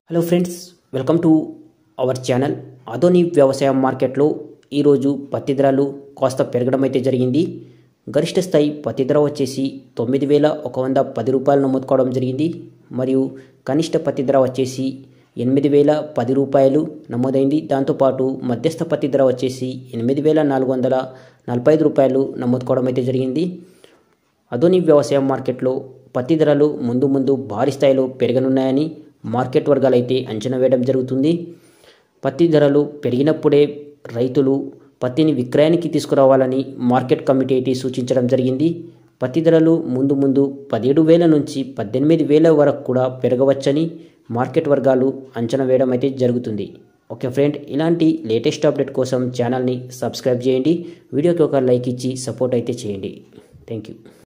hello friends welcome to our channel Adoni వ్యవసాయ మార్కెట్లో ఈరోజు పత్తి ధరలు కాస్త పెరగడం అయితే జరిగింది గరిష్ట స్థాయి పత్తి ధర వచ్చేసి తొమ్మిది వేల ఒక వంద పది రూపాయలు నమోదు కావడం జరిగింది మరియు కనిష్ట పత్తి ధర వచ్చేసి ఎనిమిది వేల పది రూపాయలు నమోదైంది దాంతోపాటు మధ్యస్థ పత్తి ధర వచ్చేసి ఎనిమిది వేల నాలుగు వందల నలభై ఐదు రూపాయలు నమోదు కావడం అయితే జరిగింది అదోని వ్యవసాయ మార్కెట్లో పత్తి ధరలు ముందు ముందు భారీ స్థాయిలో పెరగనున్నాయని మార్కెట్ వర్గాలు అయితే అంచనా వేయడం జరుగుతుంది పత్తి ధరలు పెరిగినప్పుడే రైతులు పత్తిని విక్రయానికి తీసుకురావాలని మార్కెట్ కమిటీ అయితే సూచించడం జరిగింది పత్తి ధరలు ముందు ముందు పదిహేడు వేల నుంచి పద్దెనిమిది వేల వరకు కూడా పెరగవచ్చని మార్కెట్ వర్గాలు అంచనా వేయడం అయితే జరుగుతుంది ఓకే ఫ్రెండ్ ఇలాంటి లేటెస్ట్ అప్డేట్ కోసం ఛానల్ని సబ్స్క్రైబ్ చేయండి వీడియోకి ఒక లైక్ ఇచ్చి సపోర్ట్ అయితే చేయండి థ్యాంక్ యూ